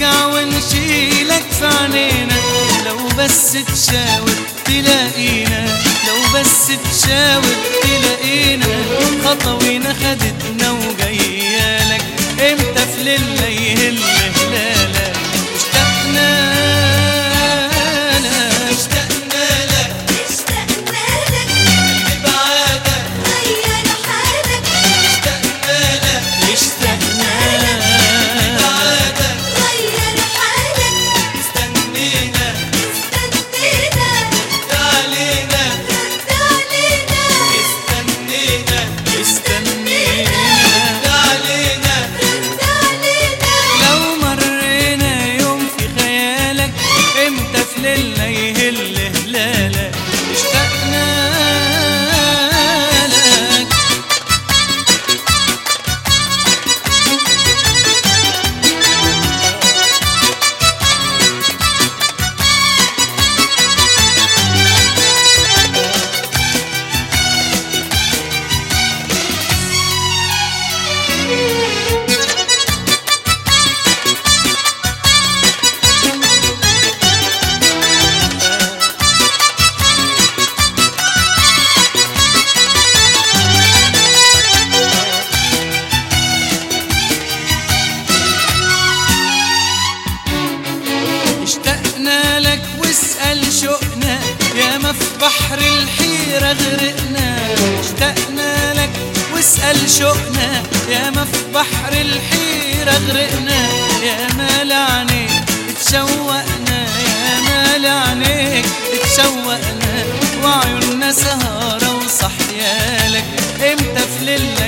نرجع ونشيلك في عنينا لو بس تشاور تلاقينا لو بس تشاور تلاقينا خطوينا خدتنا وجايالك امتى في ليلة يهل هلالك اشتقنا لك اشتقنا لك اشتقنا لك بعادك غير حالك اشتقنا لك اشتقنا بعادك غير حالك استنينا استنينا علينا رد علينا استنينا استنينا علينا رد علينا لو مرينا يوم في خيالك امتى في ليلة يهل هلالك اشتقنا لك اشتقنا لك واسأل شوقنا يا ما في بحر الحيرة غرقنا اشتقنا لك واسأل شوقنا يا ما في بحر الحيرة غرقنا يا ما لعنيك اتشوقنا يا ما لعنيك اتشوقنا وعيوننا سهرة وصحيالك امتى في ليلة